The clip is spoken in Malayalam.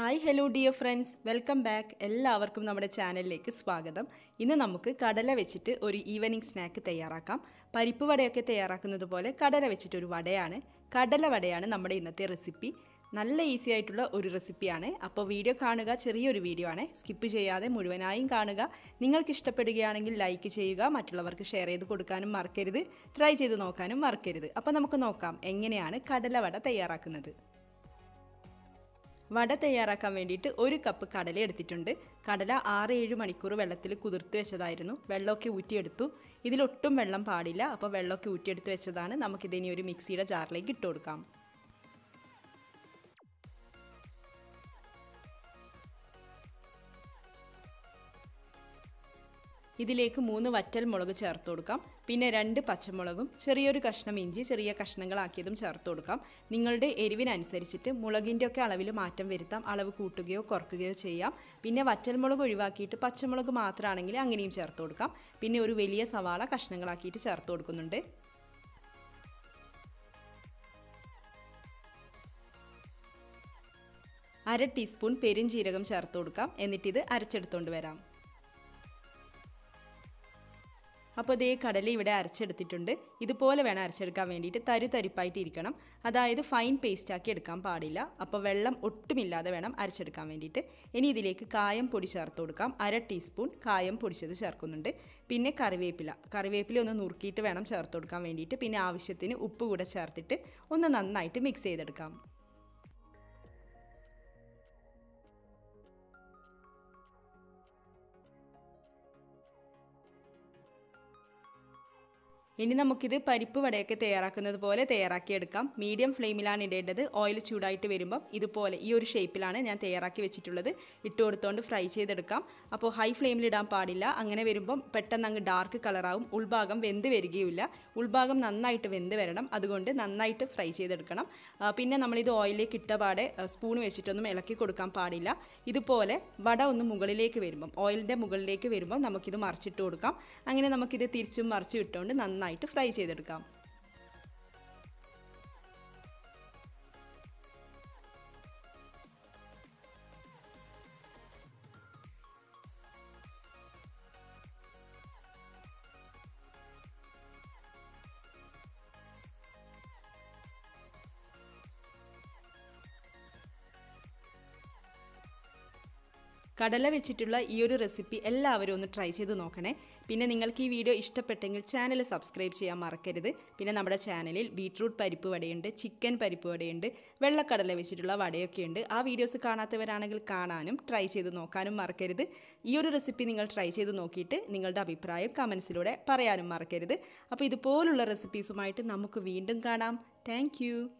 hi hello dear friends welcome back എല്ലാവർക്കും നമ്മുടെ ചാനലിലേക്ക് സ്വാഗതം ഇന്ന് നമുക്ക് കടല വെച്ചിട്ട് ഒരു ഈവനിങ് സ്നാക്ക് തയ്യാറാക്കാം പരിപ്പ് വടയൊക്കെ തയ്യാറാക്കുന്നത് പോലെ കടല വെച്ചിട്ട് ഒരു വടയാണ് കടല വടയാണ് നമ്മുടെ ഇന്നത്തെ റെസിപ്പി നല്ല ഈസി ആയിട്ടുള്ള ഒരു റെസിപ്പിയാണ് അപ്പോൾ വീഡിയോ കാണുക ചെറിയൊരു വീഡിയോ ആണ് സ്കിപ്പ് ചെയ്യാതെ മുഴുവനായും കാണുക നിങ്ങൾക്ക് ഇഷ്ടപ്പെടുകയാണെങ്കിൽ ലൈക്ക് ചെയ്യുക മറ്റുള്ളവർക്ക് ഷെയർ ചെയ്ത് കൊടുക്കാനും മറക്കരുത് ട്രൈ ചെയ്ത് നോക്കാനും മറക്കരുത് അപ്പോൾ നമുക്ക് നോക്കാം എങ്ങനെയാണ് കടല വട തയ്യാറാക്കുന്നത് വട തയ്യാറാക്കാൻ വേണ്ടിയിട്ട് ഒരു കപ്പ് കടല എടുത്തിട്ടുണ്ട് കടല ആറ് ഏഴ് മണിക്കൂർ വെള്ളത്തിൽ കുതിർത്ത് വെച്ചതായിരുന്നു വെള്ളമൊക്കെ ഊറ്റിയെടുത്തു ഇതിലൊട്ടും വെള്ളം പാടില്ല അപ്പോൾ വെള്ളമൊക്കെ ഊറ്റിയെടുത്ത് വെച്ചതാണ് നമുക്കിതിനി ഒരു മിക്സിയുടെ ജാറിലേക്ക് ഇട്ട് കൊടുക്കാം ഇതിലേക്ക് മൂന്ന് വറ്റൽ മുളക് ചേർത്ത് കൊടുക്കാം പിന്നെ രണ്ട് പച്ചമുളകും ചെറിയൊരു കഷ്ണം ഇഞ്ചി ചെറിയ കഷ്ണങ്ങളാക്കിയതും ചേർത്ത് കൊടുക്കാം നിങ്ങളുടെ എരിവിനനുസരിച്ചിട്ട് മുളകിൻ്റെ ഒക്കെ അളവിൽ മാറ്റം വരുത്താം അളവ് കൂട്ടുകയോ കുറയ്ക്കുകയോ ചെയ്യാം പിന്നെ വറ്റൽമുളക് ഒഴിവാക്കിയിട്ട് പച്ചമുളക് മാത്രമാണെങ്കിൽ അങ്ങനെയും ചേർത്ത് കൊടുക്കാം പിന്നെ ഒരു വലിയ സവാള കഷ്ണങ്ങളാക്കിയിട്ട് ചേർത്ത് കൊടുക്കുന്നുണ്ട് അര ടീസ്പൂൺ പെരുംജീരകം ചേർത്ത് കൊടുക്കാം എന്നിട്ടിത് അരച്ചെടുത്തുകൊണ്ട് വരാം അപ്പോൾ ഇതേ കടല ഇവിടെ അരച്ചെടുത്തിട്ടുണ്ട് ഇതുപോലെ വേണം അരച്ചെടുക്കാൻ വേണ്ടിയിട്ട് തരു തരിപ്പായിട്ട് ഇരിക്കണം അതായത് ഫൈൻ പേസ്റ്റ് ആക്കി എടുക്കാൻ പാടില്ല അപ്പോൾ വെള്ളം ഒട്ടുമില്ലാതെ വേണം അരച്ചെടുക്കാൻ വേണ്ടിയിട്ട് ഇനി ഇതിലേക്ക് കായം പൊടി ചേർത്ത് കൊടുക്കാം അര ടീസ്പൂൺ കായം പൊടിച്ചത് ചേർക്കുന്നുണ്ട് പിന്നെ കറിവേപ്പില കറിവേപ്പില ഒന്ന് നുറുക്കിയിട്ട് വേണം ചേർത്ത് കൊടുക്കാൻ വേണ്ടിയിട്ട് പിന്നെ ആവശ്യത്തിന് ഉപ്പ് കൂടെ ചേർത്തിട്ട് ഒന്ന് നന്നായിട്ട് മിക്സ് ചെയ്തെടുക്കാം ഇനി നമുക്കിത് പരിപ്പ് വടയൊക്കെ തയ്യാറാക്കുന്നത് പോലെ തയ്യാറാക്കിയെടുക്കാം മീഡിയം ഫ്ലെയിമിലാണ് ഇടേണ്ടത് ഓയിൽ ചൂടായിട്ട് വരുമ്പം ഇതുപോലെ ഈ ഒരു ഷേപ്പിലാണ് ഞാൻ തയ്യാറാക്കി വെച്ചിട്ടുള്ളത് ഇട്ട് കൊടുത്തുകൊണ്ട് ഫ്രൈ ചെയ്തെടുക്കാം അപ്പോൾ ഹൈ ഫ്ലെയിമിൽ ഇടാൻ പാടില്ല അങ്ങനെ വരുമ്പം പെട്ടെന്ന് അങ്ങ് ഡാർക്ക് കളറാവും ഉൾഭാഗം വെന്ത് വരികയില്ല ഉൾഭാഗം നന്നായിട്ട് വെന്ത് വരണം അതുകൊണ്ട് നന്നായിട്ട് ഫ്രൈ ചെയ്തെടുക്കണം പിന്നെ നമ്മളിത് ഓയിലിലേക്ക് ഇട്ട പാടെ സ്പൂൺ വെച്ചിട്ടൊന്നും ഇളക്കി കൊടുക്കാൻ പാടില്ല ഇതുപോലെ വട ഒന്ന് മുകളിലേക്ക് വരുമ്പം ഓയിലിൻ്റെ മുകളിലേക്ക് വരുമ്പോൾ നമുക്കിത് മറിച്ചിട്ട് കൊടുക്കാം അങ്ങനെ നമുക്കിത് തിരിച്ചും മറിച്ചും ഇട്ടുകൊണ്ട് നന്നായി നന്നായിട്ട് ഫ്രൈ ചെയ്തെടുക്കാം കടല വെച്ചിട്ടുള്ള ഈ ഒരു റെസിപ്പി എല്ലാവരും ഒന്ന് ട്രൈ ചെയ്ത് നോക്കണേ പിന്നെ നിങ്ങൾക്ക് ഈ വീഡിയോ ഇഷ്ടപ്പെട്ടെങ്കിൽ ചാനൽ സബ്സ്ക്രൈബ് ചെയ്യാൻ മറക്കരുത് പിന്നെ നമ്മുടെ ചാനലിൽ ബീട്രൂട്ട് പരിപ്പ് വടയുണ്ട് ചിക്കൻ പരിപ്പ് വടയുണ്ട് വെള്ളക്കടല വെച്ചിട്ടുള്ള വടയൊക്കെ ഉണ്ട് ആ വീഡിയോസ് കാണാത്തവരാണെങ്കിൽ കാണാനും ട്രൈ ചെയ്ത് നോക്കാനും മറക്കരുത് ഈ ഒരു റെസിപ്പി നിങ്ങൾ ട്രൈ ചെയ്ത് നോക്കിയിട്ട് നിങ്ങളുടെ അഭിപ്രായം കമൻസിലൂടെ പറയാനും മറക്കരുത് അപ്പോൾ ഇതുപോലുള്ള റെസിപ്പീസുമായിട്ട് നമുക്ക് വീണ്ടും കാണാം താങ്ക്